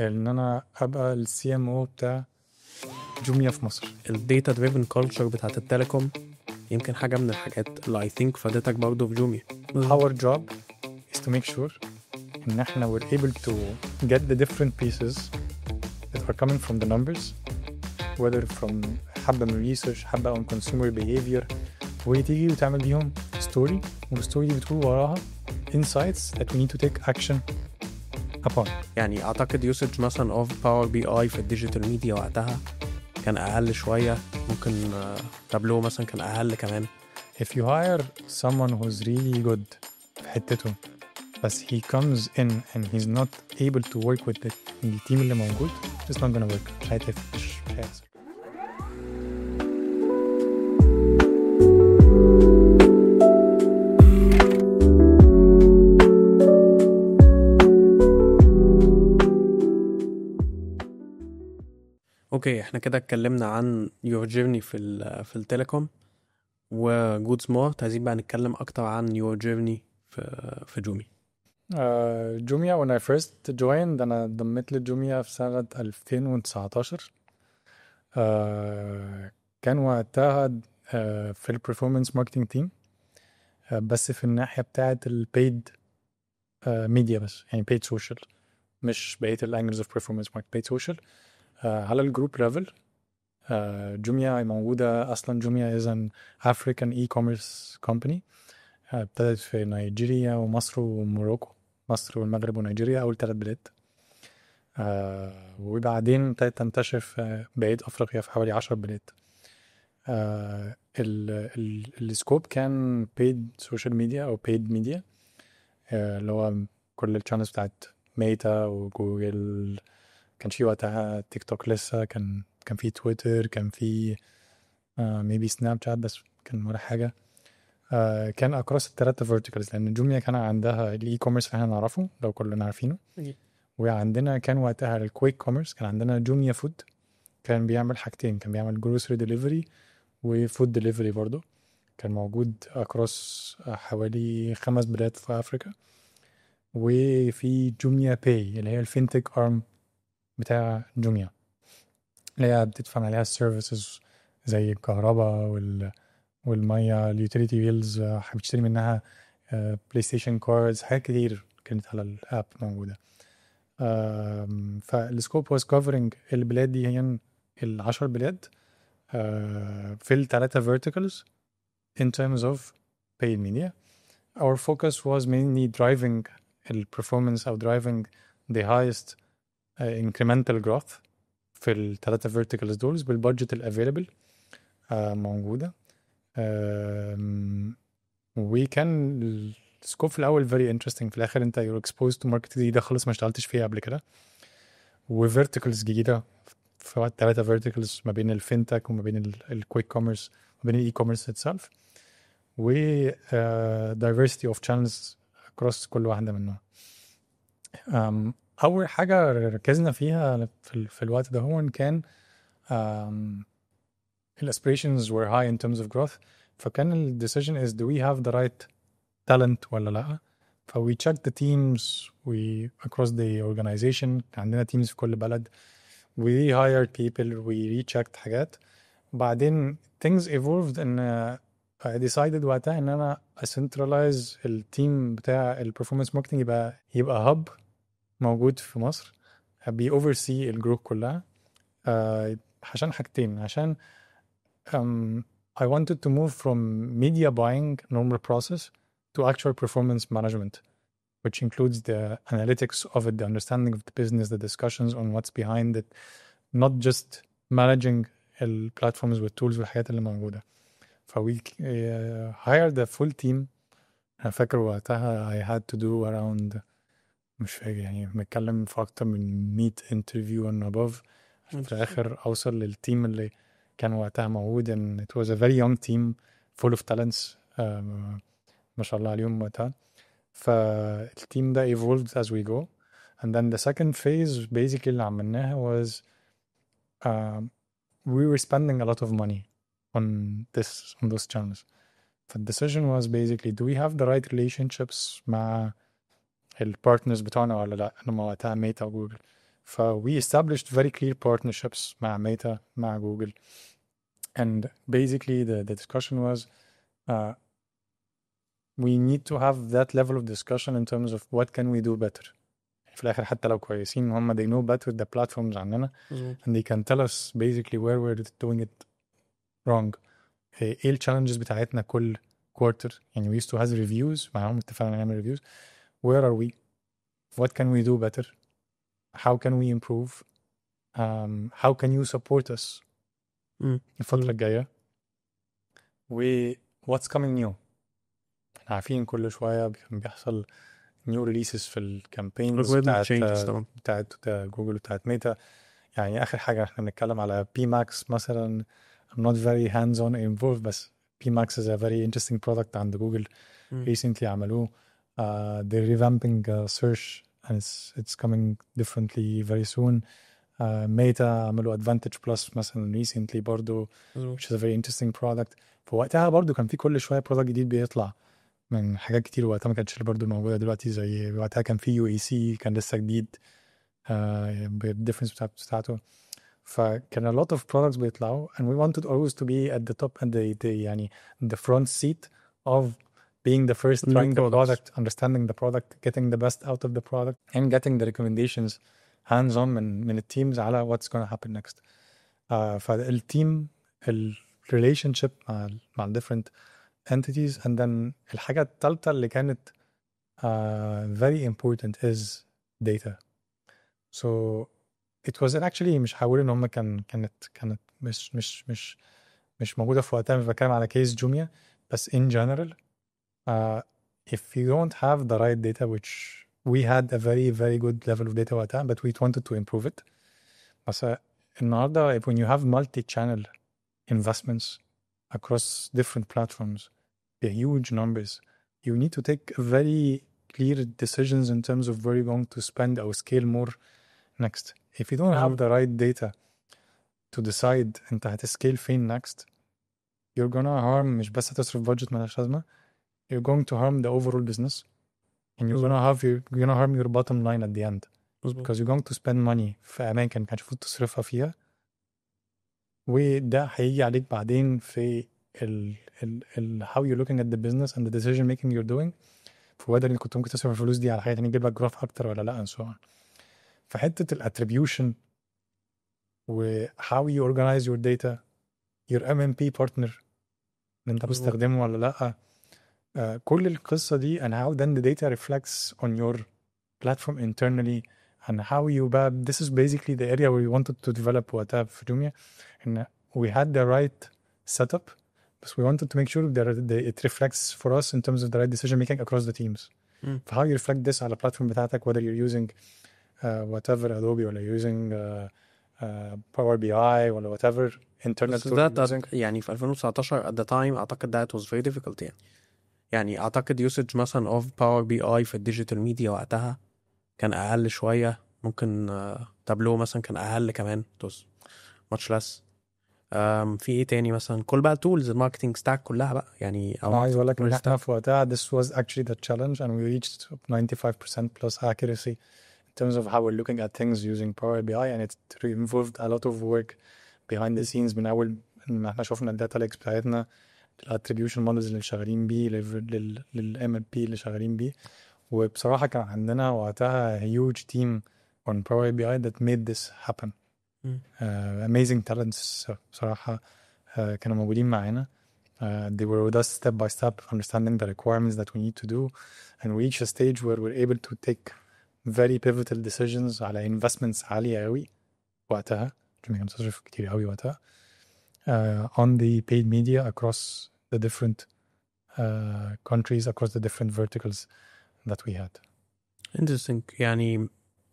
ان انا ابقى السي ام او بتاع جوميا في مصر الديتا دريفن كلتشر بتاعت التليكوم يمكن حاجه من الحاجات اللي اي ثينك فادتك برضه في جوميا our job is to make sure ان احنا we're able to get the different pieces that are coming from the numbers whether from حبة من research حبة on consumer behavior وتيجي وتعمل بيهم story والستوري دي بتقول وراها insights that we need to take action upon يعني اعتقد يوسج مثلا اوف باور بي اي في الديجيتال ميديا وقتها كان اقل شويه ممكن آه، تابلو مثلا كان اقل كمان if you hire someone who's really good في حتته بس he comes in and he's not able to work with the, التيم اللي موجود it's not gonna work مش هيتفق مش مش هيحصل اوكي احنا كده اتكلمنا عن يور جيرني في ال في التليكوم وجود سمارت عايزين بقى نتكلم اكتر عن يور جيرني في في جومي آه، جوميا when I first joined أنا انضميت لجوميا في سنة 2019 آه، كان وقتها آه، في البرفورمانس ماركتنج تيم بس في الناحية بتاعة البيد ميديا بس يعني paid social مش بقية الانجلز اوف performance marketing paid social آه، على الجروب ليفل جوميا موجودة أصلا جوميا is an African e-commerce company آه، ابتدت في نيجيريا ومصر وموروكو مصر والمغرب ونيجيريا أول ثلاث بلاد آه، وبعدين ابتدت تنتشر في بقية أفريقيا في حوالي عشر بلاد آه، ال- ال- السكوب كان paid social media أو paid media آه، اللي هو كل الشانلز بتاعت ميتا وجوجل كان في وقتها تيك توك لسه كان كان في تويتر كان في ميبي سناب شات بس كان ولا حاجة آه، كان اكروس التلاتة فيرتيكالز لان جوميا كان عندها الاي كوميرس اللي احنا نعرفه لو كلنا عارفينه أكيد. وعندنا كان وقتها الكويك كوميرس كان عندنا جوميا فود كان بيعمل حاجتين كان بيعمل جروسري ديليفري وفود ديليفري برضه كان موجود اكروس حوالي خمس بلاد في افريقيا وفي جوميا باي اللي هي الفينتك ارم بتاع جوميا اللي هي بتدفع عليها السيرفيسز زي الكهرباء وال والمية اليوتيليتي بيلز بتشتري منها بلاي ستيشن كاردز حاجات كتير كانت على الاب موجودة آم، فالسكوب واز كفرنج البلاد دي هي العشر بلاد آه، في الثلاثة verticals in terms of paid media our focus was mainly driving the performance أو driving the highest uh, incremental growth في الثلاثة verticals دول بالبادجت الافيلبل موجودة آم، وكان السكوب في الأول very interesting في الآخر أنت you're exposed to market جديدة خالص ما اشتغلتش فيها قبل كده وفيرتيكلز جديدة في وقت ثلاثة فيرتيكلز ما بين الفينتك وما بين الكويك كوميرس وما بين الاي كوميرس itself و uh, diversity of channels across كل واحدة منهم um, أول حاجة ركزنا فيها في, ال- في الوقت ده هو كان um, ال aspirations were high in terms of growth فكان ال decision is do we have the right talent ولا لأ ف we checked the teams we across the organization كان عندنا teams في كل بلد we hired people we rechecked حاجات وبعدين things evolved ان I decided وقتها ان انا centralize التيم بتاع البرفورمانس ماركتنج يبقى يبقى هاب موجود في مصر بي oversee الجروب كلها آه، عشان حاجتين عشان um, I wanted to move from media buying normal process to actual performance management which includes the analytics of it the understanding of the business the discussions on what's behind it not just managing البلاتفورمز والتولز والحاجات اللي موجودة ف we uh, hired a full team أنا فاكر وقتها I had to do around مش فاكر يعني بنتكلم في أكتر من 100 interview and above عشان في الآخر أوصل للتيم اللي كان وقتها موجود and it was a very young team full of talents um, ما شاء الله عليهم وقتها فالتيم ده evolved as we go and then the second phase basically اللي عملناها was um, we were spending a lot of money on this on those channels the decision was basically do we have the right relationships مع البارتنرز بتوعنا ولا لا انا وقتها ميتا وجوجل ف we established very clear partnerships مع ميتا مع جوجل and basically the, the discussion was uh, we need to have that level of discussion in terms of what can we do better في الاخر حتى لو كويسين هم they know better the platforms عننا مظبوط and they can tell us basically where we're doing it wrong ايه إيه الchallenges بتاعتنا كل quarter يعني we used to have reviews معاهم اتفقنا نعمل reviews where are we what can we do better how can we improve um, how can you support us مم. الفترة الجاية و what's coming new احنا عارفين كل شوية كان بيحصل new releases في الكامبينز algorithm بتاعت changes طبعا بتاعت جوجل وبتاعت ميتا يعني اخر حاجه احنا بنتكلم على بي ماكس مثلا I'm not very hands on involved بس بي ماكس is a very interesting product عند جوجل مم. recently عملوه uh, they're revamping uh, search and it's it's coming differently very soon uh, ميتا عملوا advantage plus مثلا recently برضو مظبوط which is a very interesting product في وقتها برضو كان في كل شويه برودكت جديد بيطلع من حاجات كتير وقتها ما كانتش برضو موجوده دلوقتي زي وقتها كان في يو اي سي كان لسه جديد آه بالديفرنس بتاع بتاعته فكان a lot of products بيطلعوا and we wanted always to be at the top and the, the يعني the front seat of being the first New trying the products. product understanding the product getting the best out of the product and getting the recommendations hands on من من التيمز على what's gonna happen next uh, فالتيم ال relationship مع ال مع ال different entities and then الحاجة التالتة اللي كانت uh, very important is data so it was actually مش هقول ان هم كان كانت كانت مش مش مش مش موجودة في وقتها مش بتكلم على كيس جوميا بس in general uh, if you don't have the right data which we had a very very good level of data وقتها but we wanted to improve it بس uh, النهاردة if when you have multi-channel investments across different platforms the huge numbers you need to take very clear decisions in terms of where you're going to spend or scale more next if you don't have نعم. the right data to decide انت هتسكيل فين next you're gonna harm مش بس هتصرف budget ملهاش لازمة you're going to harm the overall business and you're gonna have your, you're gonna harm your bottom line at the end مظبوط because you're going to spend money في أماكن ما كانش المفروض تصرفها فيها وده هيجي عليك بعدين في ال ال ال how you're looking at the business and the decision making you're doing في whether انت كنت ممكن تصرف الفلوس دي على حاجة تانية تجيب لك جراف أكتر ولا لأ and so on فحتة ال attribution و how you organize your data your MMP partner اللي انت مظبوط. بتستخدمه ولا لأ آه، كل القصة دي and how then the data reflects on your platform internally and how you بقى this is basically the area where we wanted to develop وقتها في جوميا ان we had the right setup but we wanted to make sure that the- it reflects for us in terms of the right decision making across the teams مم. فhow you reflect this على platform بتاعتك whether you're using uh, whatever Adobe ولا you're using uh, uh, Power BI ولا whatever internal بس tool ده you're using ده يعني في 2019 at the time اعتقد ده it was very difficult يعني يعني اعتقد usage مثلا of Power BI في الديجيتال ميديا وقتها كان اقل شويه ممكن تابلو مثلا كان اقل كمان it was much less um, في ايه تاني مثلا كل بقى tools الماركتنج ستاك كلها بقى يعني انا عايز اقول لك ان marketing احنا stack. في وقتها this was actually the challenge and we reached 95% plus accuracy in terms of how we're looking at things using Power BI and it involved a lot of work behind the scenes من اول ما احنا شفنا الداتا ليكس بتاعتنا الاتريبيوشن مودلز اللي شغالين بيه للام ال بي اللي شغالين بيه وبصراحه كان عندنا وقتها huge team on Power BI that made this happen مم. uh, amazing talents بصراحه uh, كانوا موجودين معانا Uh, they were with us step by step, understanding the requirements that we need to do, and we reach a stage where we're able to take very pivotal decisions على investments عالية قوي وقتها جميع كانت تصرف كتير قوي وقتها uh, on the paid media across the different uh, countries, across the different verticals that we had. interesting يعني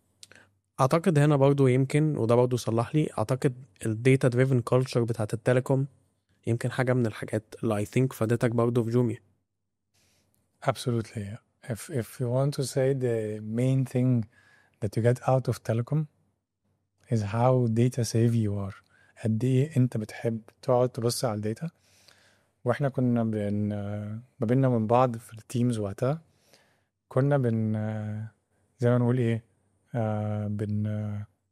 اعتقد هنا برضو يمكن وده برضو صلح لي اعتقد الداتا دريفن كلتشر بتاعت التليكوم يمكن حاجه من الحاجات اللي I think فادتك برضو في جوميا Absolutely. If if you want to say the main thing that you get out of telecom is how data savvy you are. قد ايه انت بتحب تقعد تبص على الداتا واحنا كنا بن ما بيننا وبين بعض في التيمز وقتها كنا بن زي ما نقول ايه آه، بن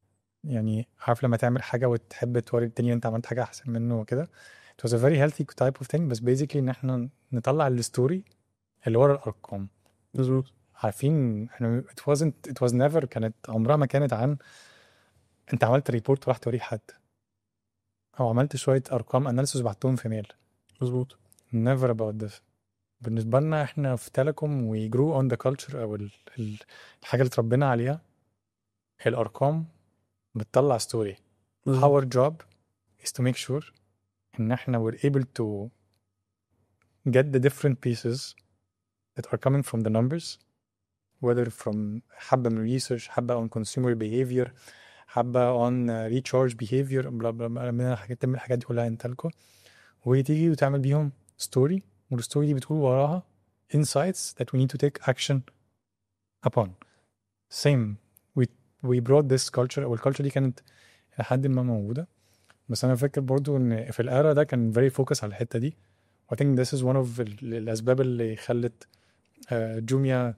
يعني عارف لما تعمل حاجه وتحب توري التاني انت عملت حاجه احسن منه وكده it was a very healthy type of thing بس basically ان احنا نطلع الستوري اللي ورا الارقام مظبوط عارفين احنا it wasn't it was never كانت عمرها ما كانت عن انت عملت ريبورت وراح توريه حد او عملت شويه ارقام اناليسيس وبعتهم في ميل مظبوط never about this بالنسبه لنا احنا في تيليكوم we grew on the culture او ال- ال- الحاجه اللي اتربينا عليها هي الارقام بتطلع ستوري مظبوط. our job is to make sure ان احنا we're able to get the different pieces that are coming from the numbers whether from حبة من research حبة on consumer behavior حبة on uh, recharge behavior بلا بلا بلا من الحاجات تعمل الحاجات دي كلها انتلكو وتيجي وتعمل بيهم ستوري والستوري دي بتقول وراها insights that we need to take action upon same we we brought this culture والculture دي كانت لحد ما موجودة بس انا فاكر برضو ان في الارا ده كان very focus على الحتة دي I think this is one of ال- الاسباب اللي خلت آه، جوميا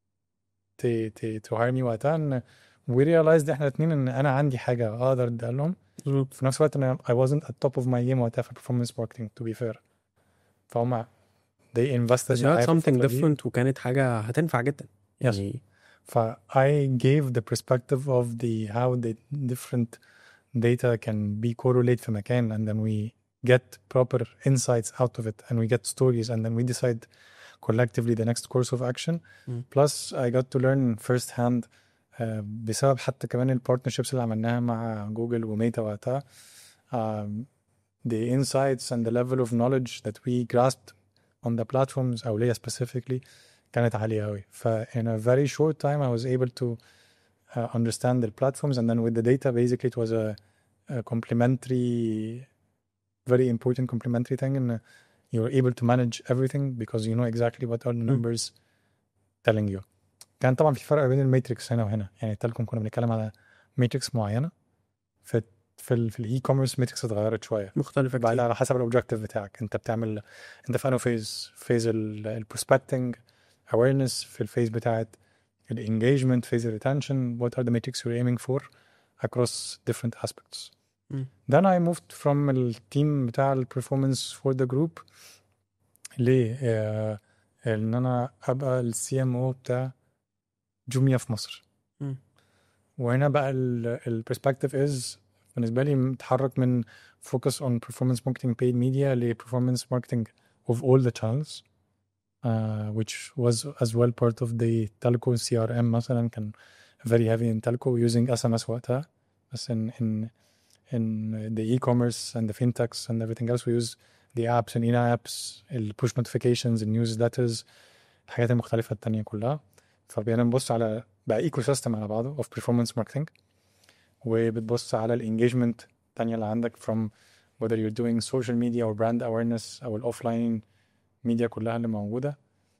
ت ت تهايرني وقتها ان we realized احنا الاثنين ان انا عندي حاجة اقدر اديها لهم مظبوط في نفس الوقت انا I wasn't at top of my game وقتها في performance marketing to be fair فهم they invested بس you معايا had في something الفترة دي. different وكانت حاجة هتنفع جدا Yes. يعني ف I gave the perspective of the how the different data can be correlate في مكان and then we get proper insights out of it and we get stories and then we decide collectively the next course of action Mm. plus I got to learn first hand uh, بسبب حتى كمان البارتنرشيبس اللي عملناها مع جوجل وميتا وقتها um, the insights and the level of knowledge that we grasped on the platforms أو ليا specifically كانت عالية أوي ف in a very short time I was able to uh, understand the platforms and then with the data basically it was a, a complementary very important complementary thing and uh, you're able to manage everything because you know exactly what are the numbers telling you كان طبعا في فرق بين الماتريكس هنا وهنا يعني التلكم كنا بنتكلم على ماتريكس معينة في في ال في الاي كوميرس ماتريكس اتغيرت شوية مختلفة بعد كتير على حسب الاوبجيكتيف بتاعك انت بتعمل انت في انه فيز فيز البروسبكتنج awareness في الفيز بتاعت الانجيجمنت فيز الريتنشن what are the metrics you're aiming for across different aspects مم. then I moved from التيم بتاع البرفورمانس for the group ليه آه، ان انا ابقى السي ام او بتاع جوميا في مصر مم. وهنا بقى البرسبكتيف از بالنسبه لي متحرك من focus on performance marketing paid media ل performance marketing of all the channels uh, which was as well part of the telco CRM مثلا كان very heavy in telco using SMS وقتها بس in in in the e-commerce and the fintechs and everything else we use the apps and in-apps ال push notifications ال newsletters الحاجات المختلفة التانية كلها فبقينا نبص على بقى ايكو سيستم على بعضه of performance marketing وبتبص على الانجيجمنت التانية اللي عندك from whether you're doing social media or brand awareness او الاوفلاين ميديا كلها اللي موجودة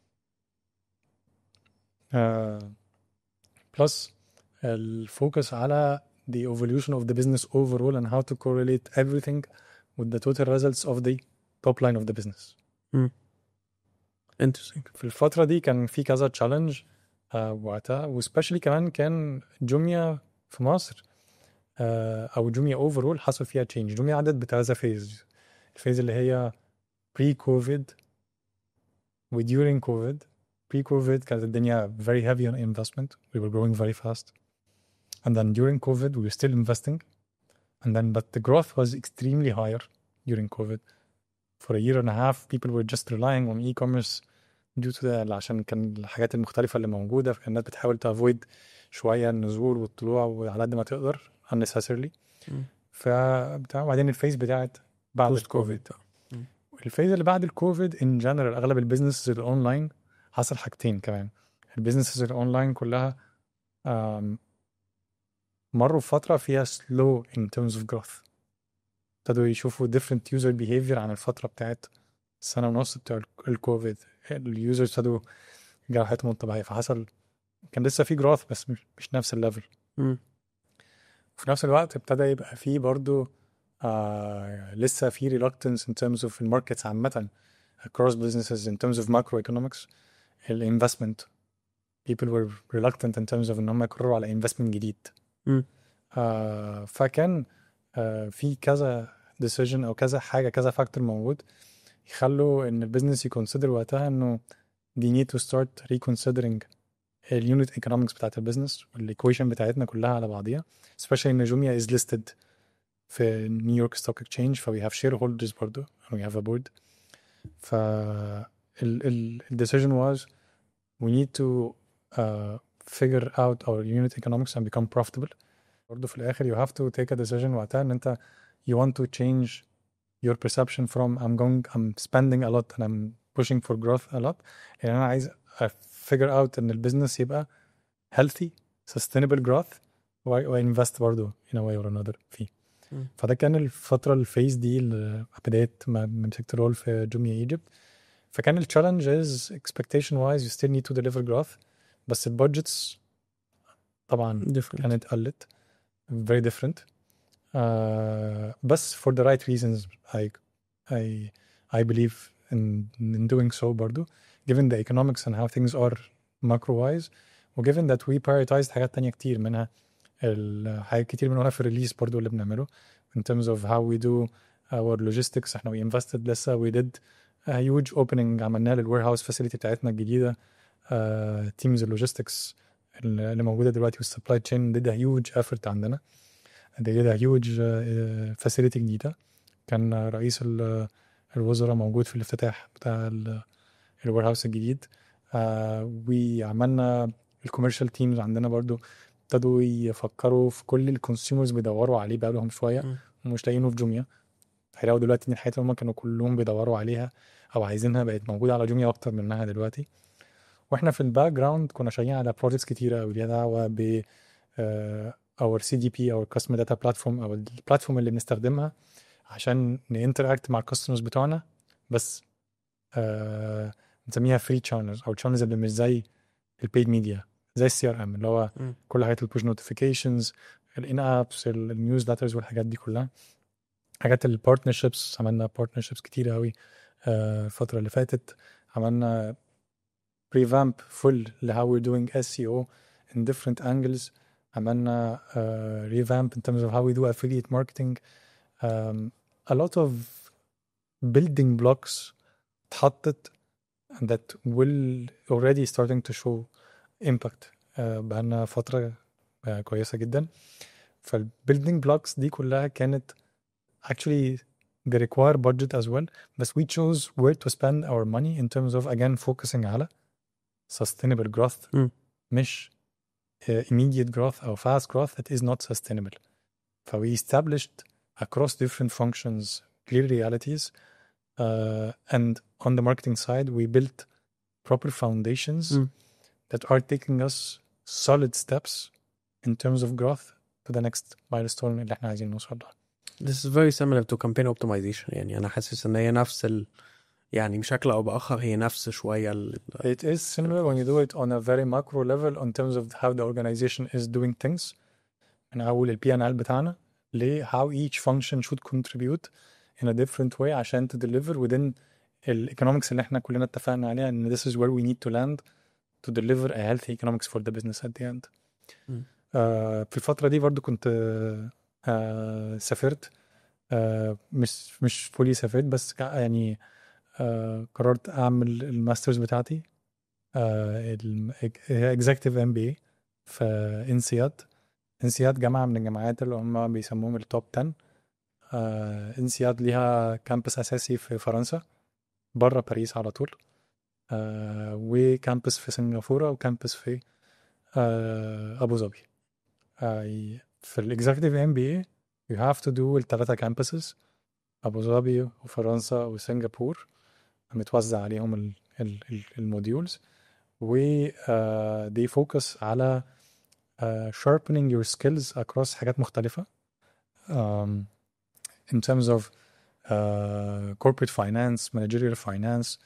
uh, plus الفوكس على the evolution of the business overall and how to correlate everything with the total results of the top line of the business interesting في الفترة دي كان في كذا تشالنج وقتها وسبيشالي كمان كان جوميا في مصر آه، او جوميا اوفرول حصل فيها تشينج جوميا عدت بكذا فيز الفيز اللي هي بري كوفيد وديورينج كوفيد بري كوفيد كانت الدنيا very heavy on investment we were growing very fast and then during covid we were still investing and then but the growth was extremely higher during covid for a year and a half people were just relying on e-commerce due to the عشان كان الحاجات المختلفة اللي موجودة فالناس بتحاول تافويد شوية النزول والطلوع وعلى قد ما تقدر unnecessarily مم. فبتاع وبعدين الفيز بتاعت بعد Post الكوفيد COVID. مم. الفيز اللي بعد الكوفيد ان جنرال اغلب البيزنسز الاونلاين حصل حاجتين كمان البيزنسز الاونلاين كلها آم، مروا في فترة فيها slow in terms of growth ابتدوا يشوفوا different user behavior عن الفترة بتاعت السنة ونص بتاع ال- الكوفيد اليوزر ابتدوا يرجعوا حياتهم الطبيعية فحصل كان لسه في growth بس مش, مش نفس الليفل مم. وفي نفس الوقت ابتدى يبقى فيه برضو آه لسه في reluctance in terms of الماركتس عامة across businesses in terms of macroeconomics الانفستمنت people were reluctant in terms of ان هم يقرروا على investment جديد مم. آه فكان آه في كذا decision او كذا حاجه كذا فاكتور موجود يخلوا ان البيزنس يكونسيدر وقتها انه they need to start reconsidering اليونت ايكونومكس بتاعت البيزنس والايكويشن بتاعتنا كلها على بعضيها especially ان جوميا is listed في نيويورك ستوك اكسشينج ف we have shareholders برضه and we have a board ف ال ال the decision was we need to uh, figure out our unit economics and become profitable برضه في الاخر you have to take a decision وقتها ان انت you want to change your perception from I'm going I'm spending a lot and I'm pushing for growth a lot يعني انا عايز figure out ان البيزنس يبقى healthy sustainable growth وانفست برضه in a way or another فيه مم. فده كان الفترة الفيز دي اللي بداية ما ما مسكت رول في جوميا ايجيبت فكان التشالنج از expectation wise you still need to deliver growth بس البادجتس طبعا different كانت قلت very different uh, بس for the right reasons I I I believe in in doing so برضو given the economics and how things are macro wise و given that we prioritized حاجات تانية كتير منها ال- حاجات كتير منها في الريليز برضو اللي بنعمله in terms of how we do our logistics احنا we invested لسه we did a huge opening عملناه للwarehouse facility بتاعتنا الجديدة uh, teams اللوجيستكس اللي موجودة دلوقتي والسبلاي تشين did a huge effort عندنا they did a huge uh, facility جديدة كان رئيس ال- الوزراء موجود في الافتتاح بتاع الوير هاوس الجديد آه وعملنا الكوميرشال تيمز عندنا برضو ابتدوا يفكروا في كل الكونسيومرز بيدوروا عليه بقالهم شويه مم. ومش لاقيينه في جوميا هيلاقوا دلوقتي ان الحاجات اللي هم كانوا كلهم بيدوروا عليها او عايزينها بقت موجوده على جوميا اكتر منها دلوقتي واحنا في الباك جراوند كنا شغالين على بروجكتس كتيره قوي ليها دعوه ب اور سي دي بي او الكاستمر داتا بلاتفورم او البلاتفورم اللي بنستخدمها عشان نinteract مع الكاستمرز بتوعنا بس آه بنسميها فري channels او channels اللي مش زي البيد ميديا زي السي ار ام اللي هو مم. كل حاجات البوش نوتيفيكيشنز الان ابس النيوز والحاجات دي كلها حاجات البارتنرشيبس عملنا بارتنرشيبس كتير قوي آه، الفتره اللي فاتت عملنا ريفامب فول ل how we're doing SEO in different angles عملنا uh, revamp in terms of how we do affiliate marketing um, a lot of building blocks اتحطت that will already starting to show impact uh, بقالنا فترة uh, كويسة جدا فالbuilding blocks دي كلها كانت actually they require budget as well بس we chose where to spend our money in terms of again focusing على sustainable growth مم. مش uh, immediate growth أو fast growth that is not sustainable ف we established across different functions clear realities uh, and on the marketing side we built proper foundations Mm. that are taking us solid steps in terms of growth to the next milestone اللي احنا عايزين نوصل له This is very similar to campaign optimization يعني أنا حاسس إن هي نفس ال يعني بشكل أو بآخر هي نفس شوية ال... It is similar when you do it on a very macro level on terms of how the organization is doing things من أول ال P&L بتاعنا ل how each function should contribute in a different way عشان to deliver within ال economics اللي احنا كلنا اتفقنا عليها ان this is where we need to land to deliver a healthy economics for the business at the end. مم. آه في الفترة دي برضو كنت آه سافرت آه مش مش فولي سافرت بس كا- يعني آه قررت اعمل الماسترز بتاعتي آه اكزكتيف ام بي في انسياد انسياد جامعة من الجامعات اللي هم بيسموهم التوب 10 آه انسياد ليها كامبس اساسي في فرنسا بره باريس على طول آه وكامبس في سنغافورة وكامبس في آه ابو ظبي آه في الاكزكتيف ام بي you have to do الثلاثة كامبسز ابو ظبي وفرنسا وسنغافور متوزع عليهم ال- ال- ال- الموديولز و uh, they focus على uh, sharpening your skills across حاجات مختلفة um, in terms of uh, corporate finance managerial finance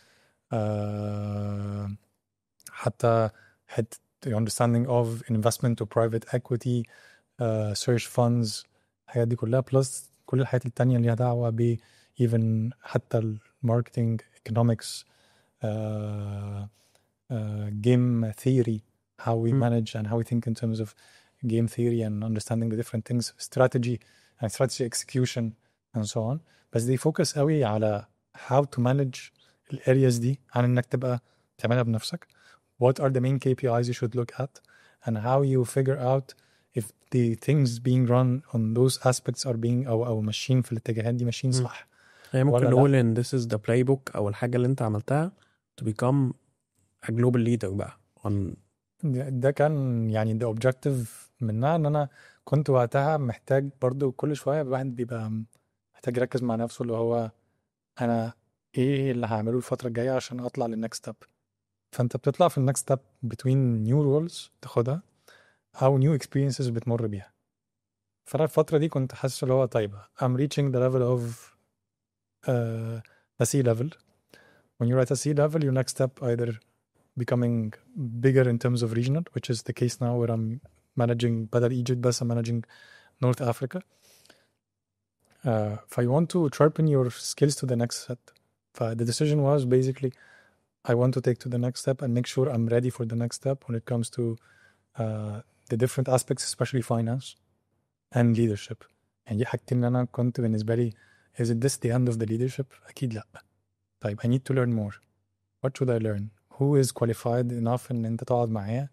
uh, حتى حتى the understanding of investment or private equity uh, search funds الحاجات دي كلها plus كل الحاجات التانية اللي ليها دعوة ب even حتى الماركتينج economics uh, uh, game theory how we Mm. manage and how we think in terms of game theory and understanding the different things strategy and strategy execution and so on بس they focus قوي على how to manage areas دي عن انك تبقى تعملها بنفسك what are the main KPIs you should look at and how you figure out if the things being run on those aspects are being او او ماشيين في الاتجاهات دي ماشيين مم. صح يعني ممكن ولا لا؟ نقول ان this is the playbook او الحاجه اللي انت عملتها to become a global leader بقى on ده ده كان يعني the objective منها ان انا كنت وقتها محتاج برضو كل شويه الواحد بيبقى محتاج يركز مع نفسه اللي هو انا ايه اللي هعمله الفتره الجايه عشان اطلع للنكست ستيب فانت بتطلع في النكست ستيب between new roles تاخدها او new experiences بتمر بيها فانا الفتره دي كنت حاسس اللي هو طيب I'm reaching the level of uh, a C level when you're at a C level your next step either becoming bigger in terms of regional which is the case now where I'm managing بدل Egypt بس I'm managing North Africa uh, if I want to sharpen your skills to the next step ف the decision was basically I want to take to the next step and make sure I'm ready for the next step when it comes to uh, the different aspects especially finance and leadership يعني دي حاجتين اللي انا كنت بالنسبه لي is it this the end of the leadership اكيد لا طيب I need to learn more what should I learn who is qualified enough ان انت تقعد معاه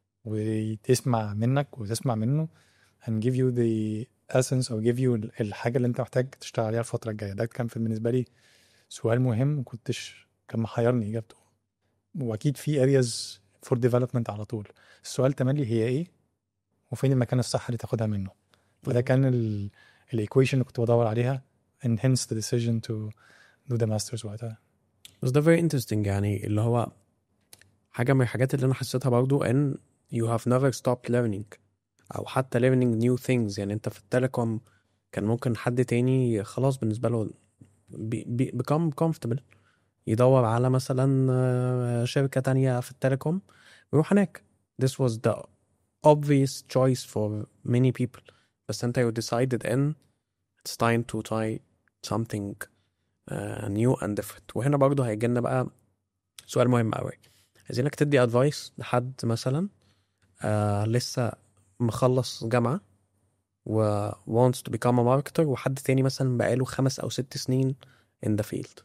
وتسمع منك وتسمع منه and give you the essence or give you الحاجه اللي انت محتاج تشتغل عليها الفتره الجايه ده كان في بالنسبه لي سؤال مهم وكنتش كان محيرني اجابته واكيد في areas for development على طول السؤال تملي هي ايه وفين المكان الصح اللي تاخدها منه فده كان ال الايكويشن اللي كنت بدور عليها and hence the decision to do the masters وقتها بس ده very interesting يعني اللي هو حاجة من الحاجات اللي أنا حسيتها برضو إن you have never stopped learning أو حتى learning new things يعني أنت في التليكوم كان ممكن حد تاني خلاص بالنسبة له بي بي become comfortable يدور على مثلا آه، شركة تانية في التليكوم ويروح هناك this was the obvious choice for many people بس أنت you decided in it's time to try something uh, new and different وهنا برضه هيجي لنا بقى سؤال مهم قوي عايزينك تدي ادفايس لحد مثلا آه لسه مخلص جامعة و wants to become a marketer وحد تاني مثلا بقاله خمس أو ست سنين in the field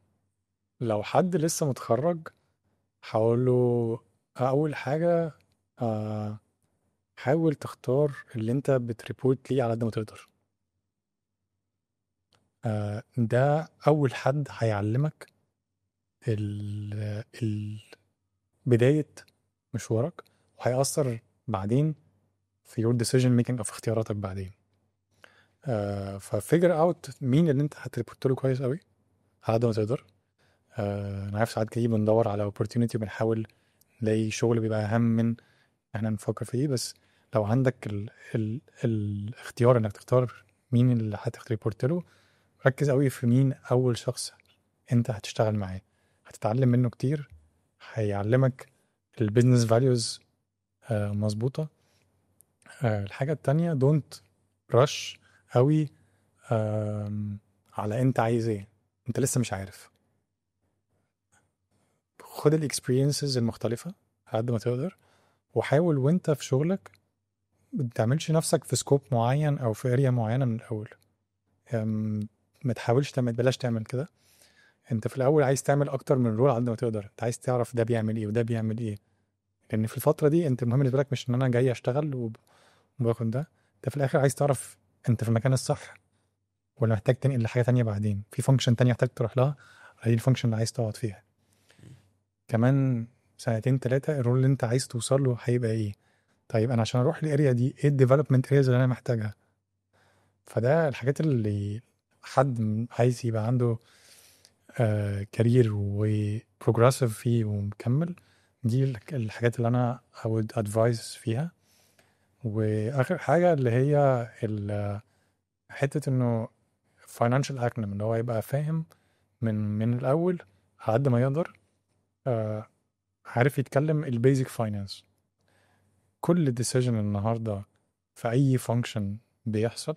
لو حد لسه متخرج هقول له اول حاجه آه، حاول تختار اللي انت بتريبورت ليه على قد ما تقدر آه، ده اول حد هيعلمك ال ال بدايه مشوارك وهيأثر بعدين في your decision making او في اختياراتك بعدين آه ففيجر اوت مين اللي انت هتريبورت له كويس قوي على قد ما تقدر آه انا عارف ساعات كتير بندور على opportunity وبنحاول نلاقي شغل بيبقى اهم من احنا نفكر فيه بس لو عندك ال ال الاختيار انك تختار مين اللي هتريبورت له ركز قوي في مين اول شخص انت هتشتغل معاه هتتعلم منه كتير هيعلمك البيزنس فاليوز مظبوطه آه، الحاجه التانية دونت رش قوي آم، على انت عايز ايه انت لسه مش عارف خد الاكسبيرينسز المختلفه على قد ما تقدر وحاول وانت في شغلك ما تعملش نفسك في سكوب معين او في اريا معينه من الاول أم، ما تحاولش تعمل بلاش تعمل كده انت في الاول عايز تعمل اكتر من رول على قد ما تقدر انت عايز تعرف ده بيعمل ايه وده بيعمل ايه لان في الفتره دي انت المهم بالنسبه لك مش ان انا جاي اشتغل وب- وباخد ده انت في الاخر عايز تعرف انت في المكان الصح ولا محتاج تنقل لحاجه تانية بعدين في فانكشن تانية محتاج تروح لها هي الفانكشن اللي عايز تقعد فيها كمان سنتين ثلاثه الرول اللي انت عايز توصل له هيبقى ايه طيب انا عشان اروح الاريا دي ايه الديفلوبمنت ارياز اللي انا محتاجها فده الحاجات اللي حد عايز يبقى عنده آه كارير وبروجريسيف فيه ومكمل دي الح- الحاجات اللي انا I would advise فيها واخر حاجه اللي هي ال- حته انه financial acumen اللي هو يبقى فاهم من من الاول على قد ما يقدر آه عارف يتكلم البيزك فاينانس كل ديسيجن النهارده في اي فانكشن بيحصل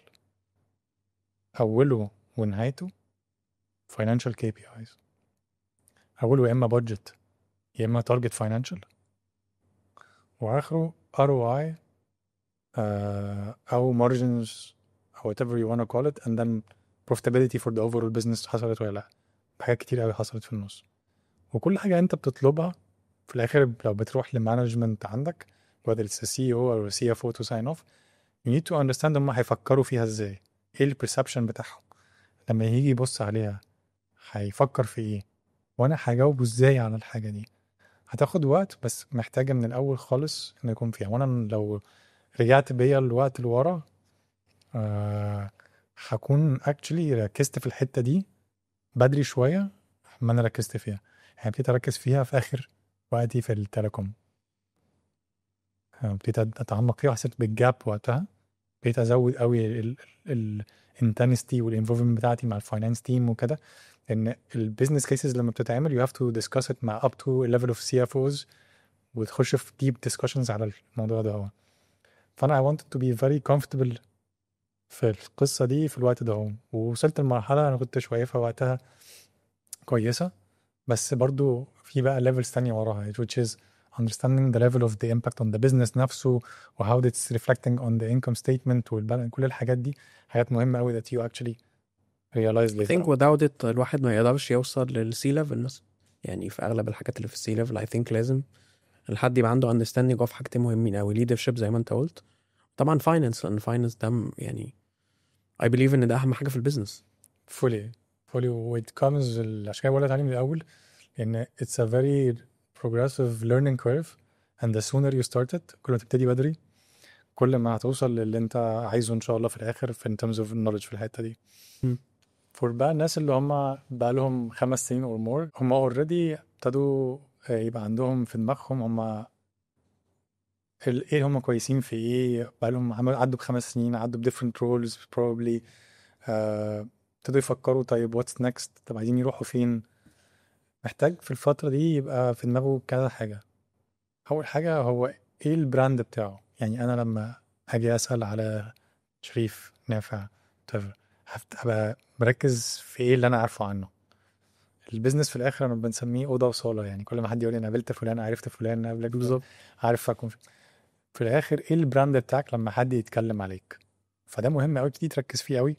اوله ونهايته financial KPIs اوله يا اما budget يا اما target financial واخره ROI آه، او margins او whatever you wanna call it and then profitability for the overall business حصلت ولا لا حاجات كتير قوي حصلت في النص وكل حاجه انت بتطلبها في الاخر لو بتروح لمانجمنت عندك whether it's a CEO or a CFO to sign off you need to understand هم هيفكروا فيها ازاي ايه البرسبشن بتاعهم لما يجي يبص عليها هيفكر في ايه وانا هجاوبه ازاي على الحاجه دي هتاخد وقت بس محتاجه من الاول خالص انه يكون فيها وانا لو رجعت بيا الوقت لورا آه هكون اكشلي ركزت في الحته دي بدري شويه ما انا ركزت فيها يعني ابتديت اركز فيها في اخر وقتي في التليكوم آه، ابتديت اتعمق فيها وحسيت بالجاب وقتها بقيت ازود قوي الانتنستي والانفولفمنت بتاعتي مع الفاينانس تيم وكده ان البيزنس كيسز لما بتتعمل يو هاف تو ديسكاس ات مع اب تو ليفل اوف سي اف اوز وتخش في ديب ديسكشنز على الموضوع ده هو فانا I wanted to be very comfortable في القصة دي في الوقت ده هو ووصلت لمرحلة أنا كنت شايفها وقتها كويسة بس برضو في بقى levels تانية وراها which is understanding the level of the impact on the business نفسه و how it's reflecting on the income statement والبالانس كل الحاجات دي حاجات مهمة قوي that you actually realize I later think on. without it الواحد ما يقدرش يوصل للسي ليفل مثلا يعني في اغلب الحاجات اللي في السي ليفل I think لازم الحد يبقى عنده understanding of حاجتين مهمين قوي leadership زي ما انت قلت طبعا finance لان finance ده م- يعني I believe ان ده اهم حاجه في البيزنس fully fully و it comes ال- عشان كده بقول لك عليه من الأول إن it's a very progressive learning curve and the sooner you start it كل ما تبتدي بدري كل ما هتوصل للي انت عايزه ان شاء الله في الاخر في in terms of knowledge في الحته دي مم. فور بقى الناس اللي هم بقى لهم خمس سنين اور مور هم اوريدي ابتدوا آه، يبقى عندهم في دماغهم هم ال- ايه هم كويسين في ايه بقى لهم عملوا عدوا بخمس سنين عدوا ب different roles probably آه، ابتدوا يفكروا طيب what's next طب عايزين يروحوا فين محتاج في الفترة دي يبقى في دماغه كذا حاجة أول حاجة هو ايه البراند بتاعه يعني أنا لما أجي أسأل على شريف نافع whatever هفت- هبقى مركز في ايه اللي أنا عارفه عنه البيزنس في الآخر أنا بنسميه أوضة وصالة يعني كل ما حد يقول لي أنا قابلت فلان عرفت فلان قبلك بالظبط عارف أكون في في الآخر ايه البراند بتاعك لما حد يتكلم عليك فده مهم أوي تبتدي تركز فيه أوي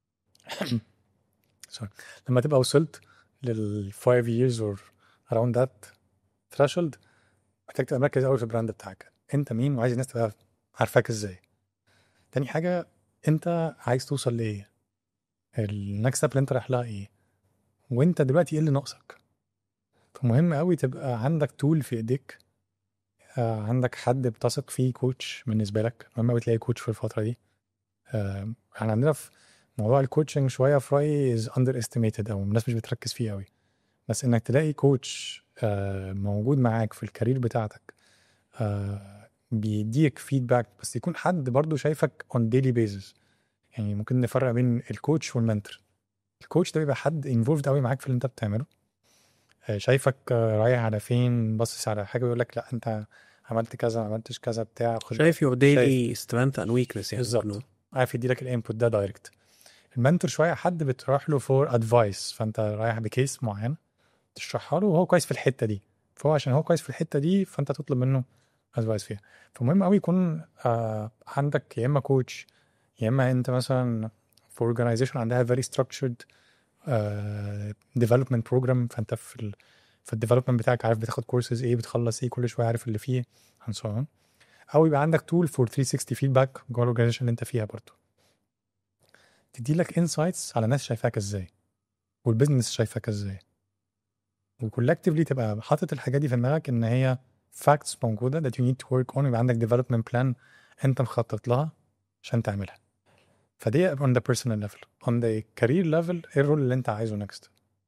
سوري لما تبقى وصلت لل 5 years or around that threshold محتاج تبقى مركز قوي في البراند بتاعك انت مين وعايز الناس تبقى عارفاك ازاي تاني حاجة انت عايز توصل لايه النكست ستيب اللي انت رايح لها ايه وانت دلوقتي ايه اللي ناقصك فمهم قوي تبقى عندك تول في ايديك آه، عندك حد بتثق فيه كوتش بالنسبة لك مهم قوي تلاقي كوتش في الفترة دي آه، احنا عندنا في موضوع الكوتشنج شوية في رأيي is underestimated أو الناس مش بتركز فيه قوي بس إنك تلاقي كوتش آه، موجود معاك في الكارير بتاعتك آه، بيديك فيدباك بس يكون حد برضو شايفك on daily basis يعني ممكن نفرق بين الكوتش والمنتور الكوتش ده بيبقى حد involved قوي معاك في اللي انت بتعمله آه، شايفك آه، رايح على فين باصص على حاجة ويقول لك لا انت عملت كذا ما عملتش كذا بتاع خد شايف your daily strength and weakness يعني بالظبط. إنه عارف يدي لك الانبوت ده دايركت المنتور شويه حد بتروح له فور ادفايس فانت رايح بكيس معين تشرحها له وهو كويس في الحته دي فهو عشان هو كويس في الحته دي فانت تطلب منه ادفايس فيها فمهم قوي يكون آه عندك يا اما كوتش يا اما انت مثلا في اورجانيزيشن عندها فيري structured ديفلوبمنت بروجرام فانت في ال في الديفلوبمنت بتاعك عارف بتاخد كورسز ايه بتخلص ايه كل شويه عارف اللي فيه and so on او يبقى عندك تول فور 360 فيدباك جوه الاورجانيزيشن اللي انت فيها برضه تدي لك انسايتس على ناس شايفاك ازاي والبيزنس شايفاك ازاي وكولكتيفلي تبقى حاطط الحاجات دي في دماغك ان هي فاكتس موجوده that you need to work on يبقى عندك development plan انت مخطط لها عشان تعملها فدي on the personal level on the career level ايه الرول اللي انت عايزه next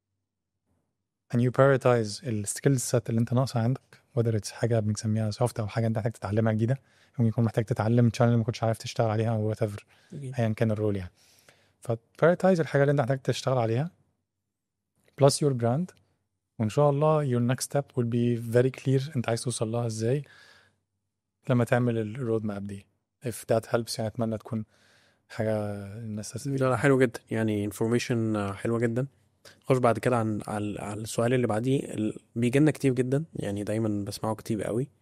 and you prioritize السكيل سيت اللي انت ناقصه عندك whether it's حاجه بنسميها سوفت او حاجه انت محتاج تتعلمها جديده ممكن يكون محتاج تتعلم channel ما كنتش عارف تشتغل عليها او whatever ايا كان الرول يعني فبرايورتايز الحاجه اللي انت محتاج تشتغل عليها plus your brand وان شاء الله your next step will be very clear انت عايز توصل لها ازاي لما تعمل الرود ماب دي if that helps يعني اتمنى تكون حاجه الناس تستفيد لا لا حلو جدا يعني انفورميشن حلوه جدا نخش بعد كده عن على على السؤال اللي بعديه ال- بيجي لنا كتير جدا يعني دايما بسمعه كتير قوي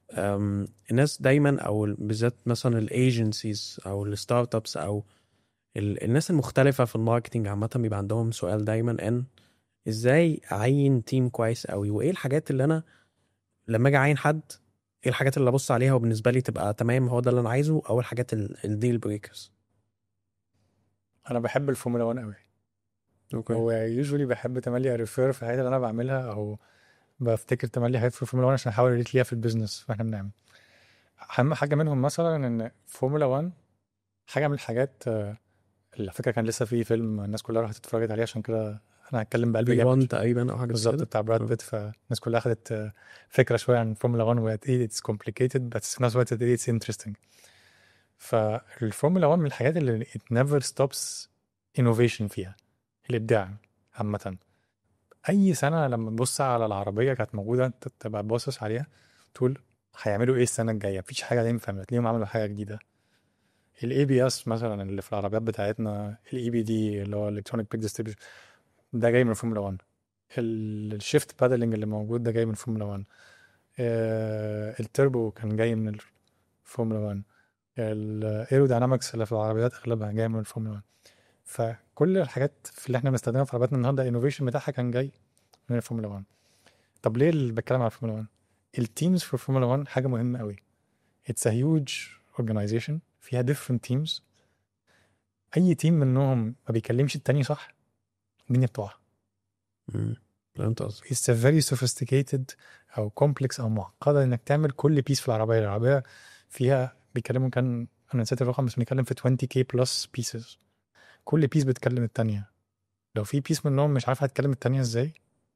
أم، الناس دايما او بالذات مثلا الايجنسيز او الستارت ابس او ال- الناس المختلفه في الماركتينج عامه بيبقى عندهم سؤال دايما ان ازاي اعين تيم كويس قوي وايه الحاجات اللي انا لما اجي اعين حد ايه الحاجات اللي ابص عليها وبالنسبه لي تبقى تمام هو ده اللي انا عايزه او الحاجات الديل بريكرز انا بحب الفورمولا 1 قوي اوكي هو يوجولي بحب تملي اريفير في الحاجات اللي انا بعملها او بفتكر تملي حاجات في الفورمولا 1 عشان احاول ريليت ليها في البيزنس فاحنا بنعمل اهم حاجه منهم مثلا ان فورمولا 1 حاجه من الحاجات آه، اللي على فكره كان لسه في فيلم الناس كلها راحت اتفرجت عليه عشان كده انا هتكلم بقلبي بي جامد 1 تقريبا او حاجه زي بالظبط كده بتاع براد آه. بيت فالناس كلها اخذت آه، فكره شويه عن فورمولا 1 وقد ايه اتس كومبليكيتد بس في نفس الوقت قد ايه اتس انترستنج فالفورمولا 1 من الحاجات اللي it never stops innovation فيها الابداع عامه اي سنه لما تبص على العربيه كانت موجوده انت تبقى باصص عليها تقول هيعملوا ايه السنه الجايه مفيش حاجه دايما فاهمه تلاقيهم عملوا حاجه جديده الاي بي اس مثلا اللي في العربيات بتاعتنا الاي بي دي اللي هو الكترونيك بيك ديستريبيوشن ده جاي من فورمولا 1 الشيفت بادلنج اللي موجود ده جاي من فورمولا 1 آه، التربو كان جاي من الفورمولا 1 الايروداينامكس اللي في العربيات اغلبها جايه من الفورمولا 1 فكل الحاجات في اللي احنا بنستخدمها في عربياتنا النهارده الانوفيشن بتاعها كان جاي من الفورمولا 1 طب ليه اللي بتكلم على الفورمولا 1 التيمز في الفورمولا 1 حاجه مهمه قوي اتس ا هيوج اورجانيزيشن فيها different teams اي تيم منهم ما بيكلمش التاني صح الدنيا بتقع مم. فهمت قصدك it's a very sophisticated او complex او معقده انك تعمل كل بيس في العربيه العربيه فيها بيتكلموا كان انا نسيت الرقم بس بنتكلم في 20k plus pieces كل بيس بتكلم التانية لو في بيس منهم مش عارفه هتكلم التانية ازاي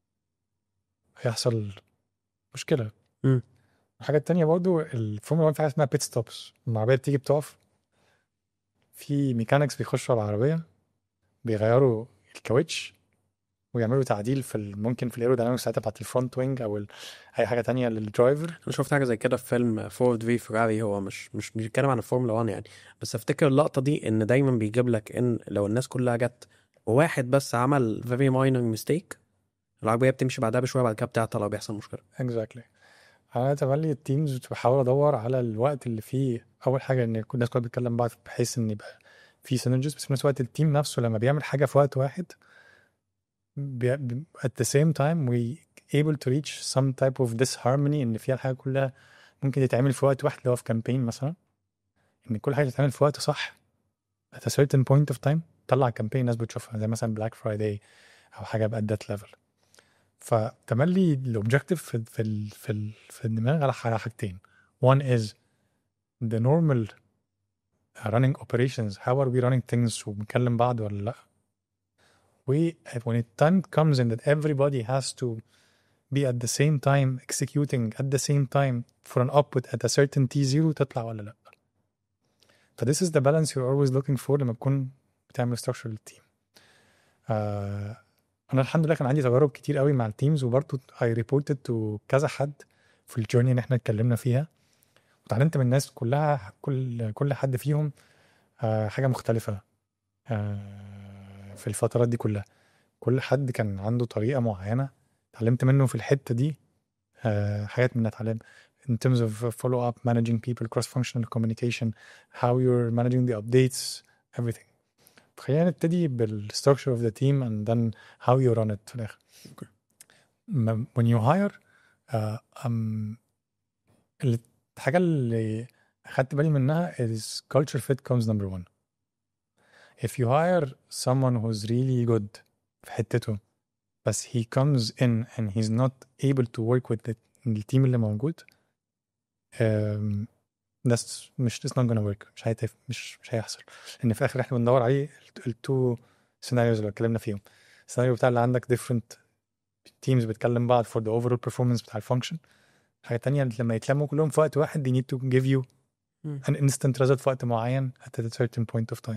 هيحصل مشكله مم. الحاجه التانية برضو الفورمولا 1 في حاجه اسمها بيت ستوبس العربيه بتيجي بتقف في ميكانكس بيخشوا على العربيه بيغيروا الكاوتش ويعملوا تعديل في ال- ممكن في الايروداينامكس ساعتها بتاعت الفرونت وينج او ال- اي حاجه تانية للدرايفر انا شفت حاجه زي كده في فيلم فورد في فيراري هو مش مش بيتكلم عن الفورمولا 1 يعني بس افتكر اللقطه دي ان دايما بيجيب لك ان لو الناس كلها جت وواحد بس عمل فيري ماينر ميستيك العربيه بتمشي بعدها بشويه بعد كده بتعطل لو بيحصل مشكله اكزاكتلي انا تملي التيمز بحاول ادور على الوقت اللي فيه اول حاجه ان كل الناس كلها بتتكلم بعض بحيث ان يبقى في سينرجيز بس في نفس الوقت التيم نفسه لما بيعمل حاجه في وقت واحد بي... بي- at the same time we able to reach some type of this harmony ان فيها الحاجه كلها ممكن تتعمل في وقت واحد اللي هو في كامبين مثلا ان كل حاجه تتعمل في وقت صح at a certain point of time تطلع كامبين الناس بتشوفها زي مثلا بلاك فرايداي او حاجه بقى ذات ليفل فتملي الاوبجيكتيف في في ال- في ال- في الدماغ على على حاجتين one is the normal running operations how are we running things وبنكلم بعض ولا لا و when it time comes in that everybody has to be at the same time executing at the same time for an output at a certain T0 تطلع ولا لا ف this is the balance you're always looking for لما تكون بتعمل structure للتيم آه انا الحمد لله كان عندي تجارب كتير قوي مع التيمز وبرضه I reported to كذا حد في الجورني اللي احنا اتكلمنا فيها وتعلمت من الناس كلها كل كل حد فيهم آه حاجه مختلفه آه في الفترات دي كلها كل حد كان عنده طريقه معينه اتعلمت منه في الحته دي آه حاجات منها اتعلم in terms of follow up managing people cross functional communication how you're managing the updates everything خلينا نبتدي بالstructure of the team and then how you run it في الاخر Okay. م- when you hire uh, um, اللي- الحاجة اللي أخدت بالي منها is culture fit comes number one if you hire someone who's really good في حتته بس he comes in and he's not able to work with the, التيم اللي موجود um, that's مش it's not gonna work مش هيتف مش مش هيحصل لأن في الآخر احنا بندور عليه التو سيناريوز اللي اتكلمنا فيهم السيناريو بتاع اللي عندك different teams بتكلم بعض for the overall performance بتاع الفانكشن حاجة تانية لما يتلموا كلهم في وقت واحد they need to give you مم. an instant result في وقت معين at a certain point of time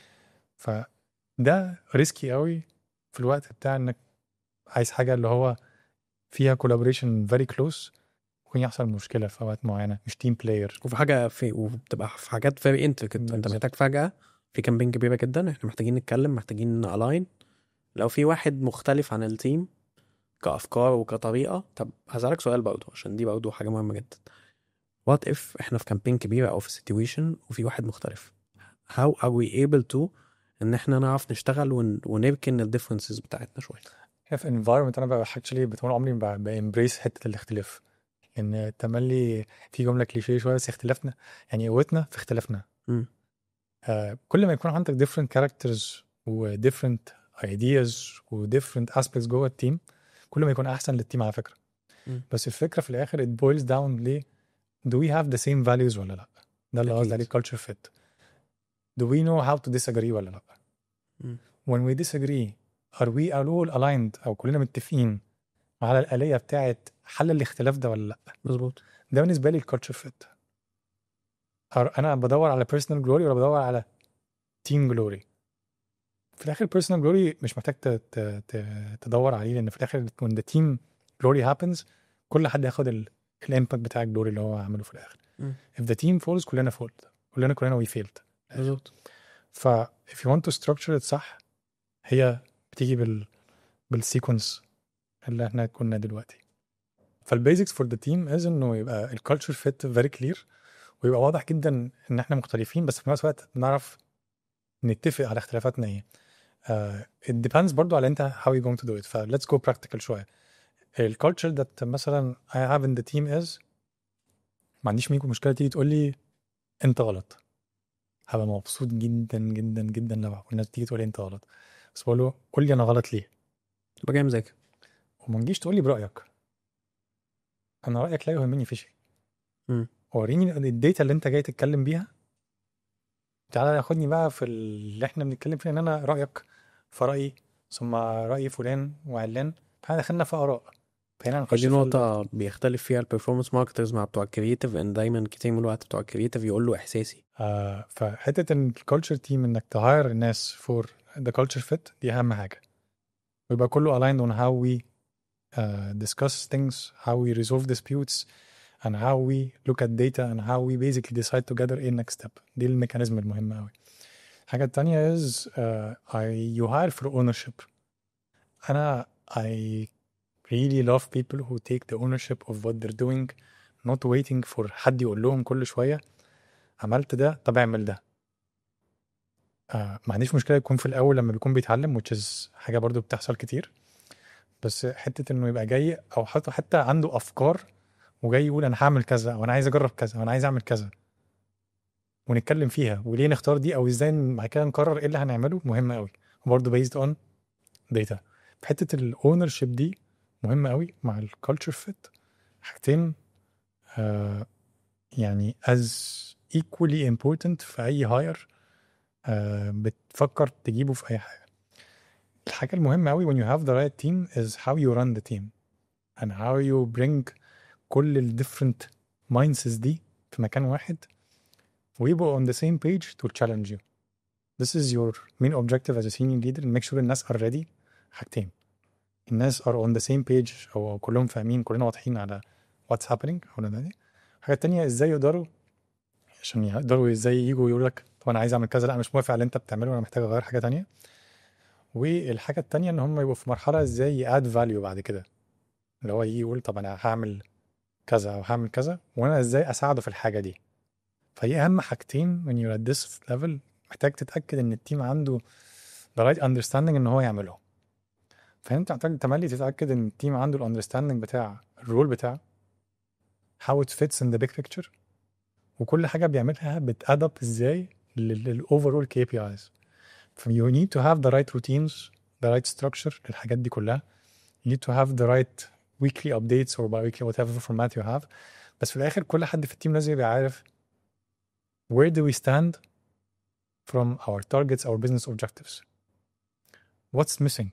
فده ريسكي قوي في الوقت بتاع انك عايز حاجة اللي هو فيها collaboration very close ممكن يحصل مشكلة في اوقات معينة مش تيم بلاير وفي حاجه في وبتبقى في حاجات فيري انتركت انت بالظبط. محتاج فجاه في كامبين كبيره جدا احنا محتاجين نتكلم محتاجين الاين لو في واحد مختلف عن التيم كافكار وكطريقه طب هسالك سؤال برضه عشان دي برضه حاجه مهمه جدا وات اف احنا في كامبين كبيره او في سيتويشن وفي واحد مختلف how are we able to ان احنا نعرف نشتغل ون... ونركن الديفرنسز بتاعتنا شويه هي في environment انا بقى اكشلي بتقول عمري بامبريس حته الاختلاف ان تملي في جمله كليشيه شويه بس اختلافنا يعني قوتنا في اختلافنا مم. آه كل ما يكون عندك different characters و different ideas و different aspects جوه التيم كل ما يكون احسن للتيم على فكره مم. بس الفكره في الاخر it boils down ل do we have the same values ولا لا ده اللي قصدي عليه أكيد. culture fit do we know how to disagree ولا لا مم. when we disagree are we all aligned او كلنا متفقين على الآلية بتاعت حل الاختلاف ده ولا لا مظبوط ده بالنسبة لي الكالتشر فيت انا بدور على personal glory ولا بدور على team glory في الاخر personal glory مش محتاج ت- ت- ت- تدور عليه لان في الاخر when the team glory happens كل حد ياخد الامباكت بتاع الجلوري اللي هو عمله في الاخر مم. if the team falls كلنا failed كلنا كلنا we failed مظبوط ف if you want to structure it صح هي بتيجي بال بالسيكونس اللي احنا كنا دلوقتي فالبيزكس فور ذا تيم از انه يبقى الكالتشر فيت فيري كلير ويبقى واضح جدا ان احنا مختلفين بس في نفس الوقت بنعرف نتفق على اختلافاتنا ايه uh, it depends برضو على انت how you going to do it ف let's go practical شويه الكالتشر that مثلا I have in the team is ما عنديش ميكو مشكله تيجي تقول لي انت غلط هبقى مبسوط جدا جدا جدا لو الناس تيجي تقول لي انت غلط بس بقول له قول لي انا غلط ليه تبقى جاي مذاكر وما تجيش تقول لي برايك انا رايك لا يهمني في شيء مم. وريني الداتا اللي انت جاي تتكلم بيها تعالى ياخدني بقى في اللي احنا بنتكلم فيه ان انا رايك في رايي ثم راي فلان وعلان فاحنا دخلنا في اراء فهنا نخش ودي في ال- نقطة بيختلف فيها البرفورمانس ماركترز مع بتوع الكرييتيف ان دايما كتير من الوقت بتوع الكرييتيف يقول له احساسي آه فحته ان الكالتشر تيم انك تهاير الناس فور ذا كالتشر فيت دي اهم حاجه ويبقى كله aligned on how we uh, discuss things how we resolve disputes and how we look at data and how we basically decide together ايه next step دي الميكانيزم المهمه قوي الحاجه التانية is uh, I you hire for ownership انا I really love people who take the ownership of what they're doing not waiting for حد يقول لهم كل شويه عملت ده طب اعمل ده آه ما عنديش مشكله يكون في الاول لما بيكون بيتعلم which is حاجه برضو بتحصل كتير بس حته انه يبقى جاي او حتى حتى عنده افكار وجاي يقول انا هعمل كذا او انا عايز اجرب كذا او انا عايز اعمل كذا ونتكلم فيها وليه نختار دي او ازاي بعد كده نقرر ايه اللي هنعمله مهم قوي وبرضه based on data في حته الاونر شيب دي مهمه قوي مع الكالتشر فيت حاجتين آه يعني as equally important في اي هاير آه بتفكر تجيبه في اي حاجه الحاجه المهمه قوي when you have the right team is how you run the team and how you bring كل ال different mindsets دي في مكان واحد ويبقوا on the same page to challenge you this is your main objective as a senior leader make sure الناس are ready حاجتين الناس are on the same page او كلهم فاهمين كلنا واضحين على what's happening او ده دي الحاجه التانية ازاي يقدروا عشان يقدروا ازاي يجوا يقولوا لك طب انا عايز اعمل كذا لا أنا مش موافق على اللي انت بتعمله انا محتاج اغير حاجه تانية والحاجه التانية ان هم يبقوا في مرحله ازاي ياد فاليو بعد كده اللي هو يجي يقول طب انا هعمل كذا او هعمل كذا وانا ازاي اساعده في الحاجه دي فهي اهم حاجتين when you're at this level محتاج تتاكد ان التيم عنده the right understanding ان هو يعملهم فانت محتاج تملي تتاكد ان التيم عنده الاندرستاندنج بتاع الرول بتاعه how it fits in the big picture وكل حاجه بيعملها بتاد اب ازاي للاوفرول كي بي ايز ف you need to have the right routines the right structure للحاجات دي كلها you need to have the right weekly updates or bi-weekly whatever format you have بس في الاخر كل حد في التيم لازم يبقى عارف where do we stand from our targets our business objectives what's missing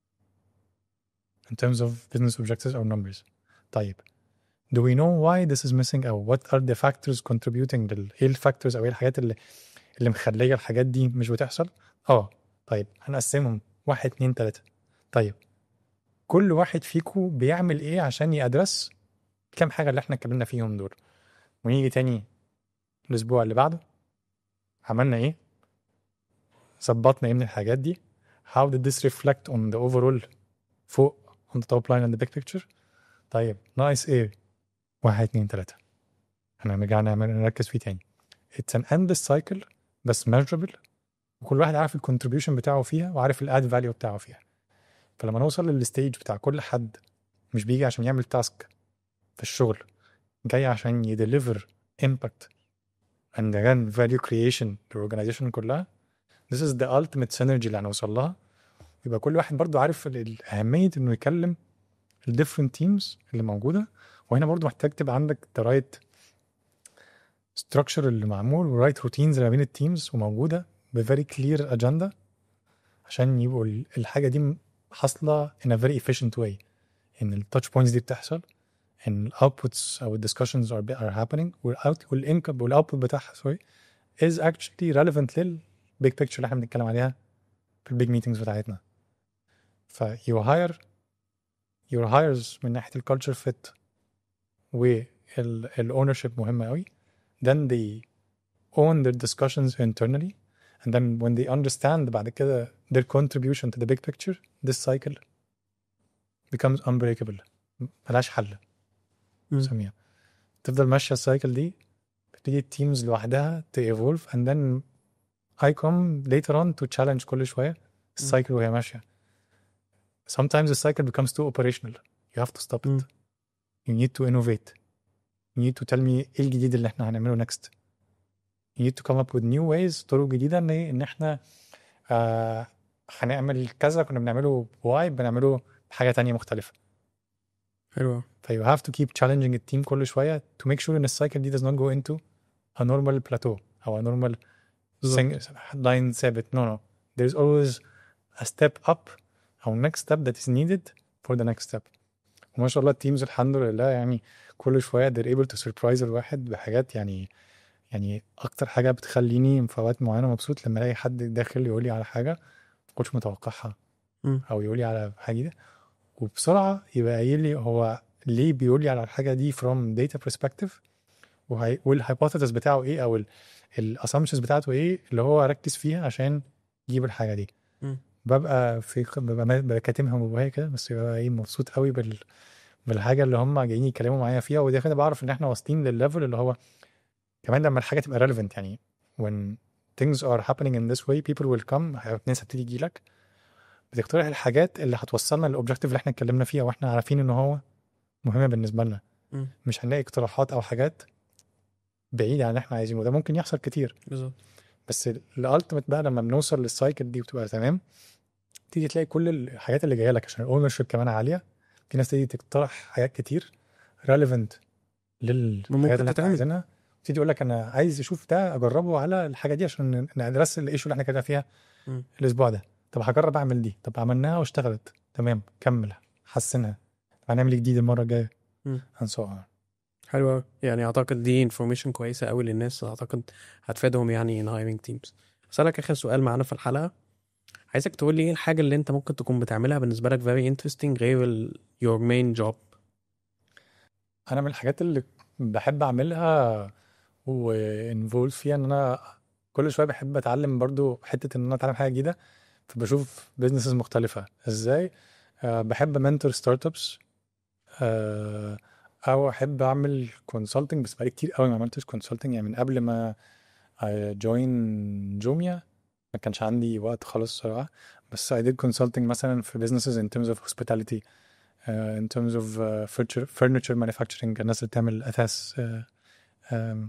in terms of business objectives or numbers طيب do we know why this is missing او what are the factors contributing لل ايه الفاكتورز او ايه الحاجات اللي اللي مخليه الحاجات دي مش بتحصل اه طيب هنقسمهم واحد اتنين تلاته طيب كل واحد فيكو بيعمل ايه عشان يأدرس كام حاجه اللي احنا اتكلمنا فيهم دول ونيجي تاني الاسبوع اللي بعده عملنا ايه ظبطنا ايه من الحاجات دي how did this reflect on the overall فوق on the top line and the big picture طيب ناقص ايه واحد اتنين تلاتة هنرجع نعمل نركز فيه تاني it's an endless cycle بس measurable وكل واحد عارف الكونتريبيوشن بتاعه فيها وعارف الاد فاليو بتاعه فيها فلما نوصل للستيج بتاع كل حد مش بيجي عشان يعمل تاسك في الشغل جاي عشان يديليفر امباكت and again value creation للاورجنايزيشن كلها this is the ultimate synergy اللي هنوصل لها يبقى كل واحد برضو عارف ال- ال- اهميه انه يكلم ال different teams اللي موجوده وهنا برضو محتاج تبقى عندك the right structure اللي معمول و right routines اللي ما بين التيمز وموجوده ب very clear agenda عشان يبقوا ال- الحاجه دي م- حاصله in a very efficient way ان التاتش بوينتس دي بتحصل ان الاوتبوتس او الدiscussions are, are happening والاوت والانكم والاوتبوت بتاعها سوري is actually relevant للبيج بيكتشر اللي احنا بنتكلم عليها في البيج ميتنجز بتاعتنا ف you hire your hires من ناحيه الكالتشر فيت والاونرشيب مهمه قوي then they own their discussions internally and then when they understand بعد كده their contribution to the big picture this cycle becomes unbreakable ملهاش حل نسميها تفضل ماشيه السايكل دي بتبتدي التيمز لوحدها to evolve and then I come later on to challenge كل شويه السايكل وهي ماشيه sometimes the cycle becomes too operational you have to stop it مم. you need to innovate you need to tell me ايه الجديد اللي احنا هنعمله next you need to come up with new ways طرق جديده ان إيه؟ ان احنا آه هنعمل كذا كنا بنعمله بواي بنعمله بحاجه تانية مختلفه حلو ف you have to keep challenging التيم كل شويه to make sure ان السايكل دي does not go into a normal plateau او a normal بالظبط. sing- line ثابت no no there's always a step up او next step that is needed for the next step وما شاء الله التيمز الحمد لله يعني كل شويه they're able to surprise الواحد بحاجات يعني يعني اكتر حاجه بتخليني في اوقات معينه مبسوط لما الاقي حد داخل يقول لي على حاجه ما كنتش متوقعها مم. او يقول لي على حاجه دي وبسرعه يبقى قايل لي هو ليه بيقول لي على الحاجه دي from data perspective وهي والهايبوثيسز بتاعه ايه او الاسامبشنز بتاعته ايه اللي هو ركز فيها عشان يجيب الحاجه دي مم. ببقى في ببقى ما- ببقى كاتمها جوايا كده بس ببقى ايه مبسوط قوي بال بالحاجه اللي هم جايين يتكلموا معايا فيها ودي كده بعرف ان احنا واصلين للليفل اللي هو كمان لما الحاجه تبقى relevant يعني when things are happening in this way people will come ناس هتبتدي تجي لك بتقترح الحاجات اللي هتوصلنا للاوبجيكتيف اللي احنا اتكلمنا فيها واحنا عارفين ان هو مهمه بالنسبه لنا مم. مش هنلاقي اقتراحات او حاجات بعيده عن اللي احنا عايزينه وده ممكن يحصل كتير بالظبط بس الالتيميت بقى لما بنوصل للسايكل دي وتبقى تمام تيجي تلاقي كل الحاجات اللي جايه لك عشان الاونر شيب كمان عاليه في ناس تيجي تقترح حاجات كتير ريليفنت للحاجات ممكن اللي احنا تتعمل. عايزينها تيجي يقول لك انا عايز اشوف ده اجربه على الحاجه دي عشان ندرس الايشو اللي احنا كده فيها مم. الاسبوع ده طب هجرب اعمل دي طب عملناها واشتغلت تمام كمل حسنها طب هنعمل إيه جديد المره الجايه مم. and so on حلو أوي. يعني اعتقد دي انفورميشن كويسه قوي للناس اعتقد هتفيدهم يعني in hiring teams اسالك اخر سؤال معانا في الحلقه عايزك تقول لي ايه الحاجه اللي انت ممكن تكون بتعملها بالنسبه لك very interesting غير ال your main job انا من الحاجات اللي بحب اعملها وانفولف فيها ان انا كل شويه بحب اتعلم برضو حته ان انا اتعلم حاجه جديده فبشوف بزنسز مختلفه ازاي أه بحب منتور ستارت ابس أه او احب اعمل كونسلتنج بس بقالي كتير قوي ما عملتش كونسلتنج يعني من قبل ما جوين جوميا ما كانش عندي وقت خالص صراحه بس I did consulting مثلا في businesses in terms of hospitality uh, in terms of uh, furniture, furniture manufacturing الناس اللي بتعمل اثاث uh, um,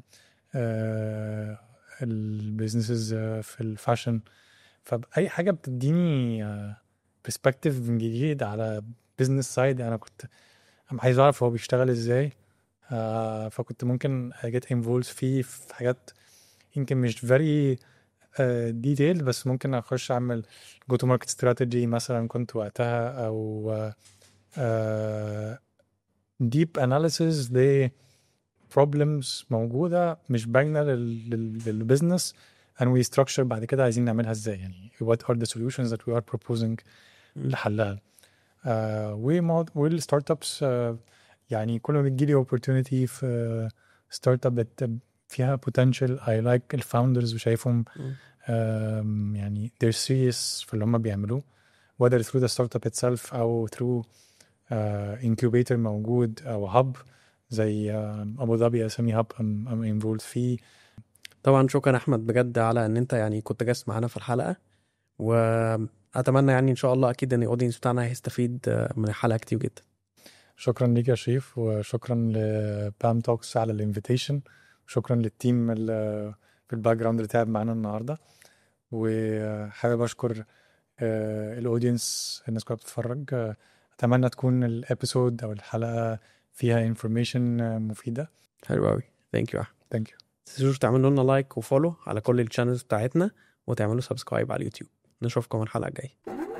uh, البيزنسز uh, في الفاشن فاي حاجه بتديني uh, perspective جديد على business side انا كنت أنا عايز اعرف هو بيشتغل ازاي uh, فكنت ممكن get involved فيه في حاجات يمكن مش very ديتيل بس ممكن اخش اعمل جو تو ماركت استراتيجي مثلا كنت وقتها او ديب اناليسيز ل problems موجوده مش باينه لل- لل- للبزنس and we structure بعد كده عايزين نعملها ازاي يعني what are the solutions that we are proposing لحلها آه ومو- والستارت ابس آه يعني كل ما بتجيلي opportunity في ستارت اب فيها potential I like الفاوندرز وشايفهم مم. um, يعني they're serious في اللي هم بيعملوه whether through the startup itself أو through uh, incubator موجود أو hub زي آم، ابو ظبي اسامي هاب ام ام انفولد فيه طبعا شكرا احمد بجد على ان انت يعني كنت جاست معانا في الحلقه واتمنى يعني ان شاء الله اكيد ان الاودينس بتاعنا هيستفيد آه، من الحلقه كتير جدا شكرا ليك يا شريف وشكرا لبام توكس على الانفيتيشن وشكرا للتيم اللي في الباك جراوند اللي تعب معانا النهارده وحابب اشكر الاودينس الناس كلها بتتفرج آه، اتمنى تكون الابيسود او الحلقه فيها انفورميشن مفيده حلو قوي ثانك يو احمد ثانك يو تنسوش تعملوا لنا لايك وفولو على كل الشانلز بتاعتنا وتعملوا سبسكرايب على اليوتيوب نشوفكم الحلقه الجايه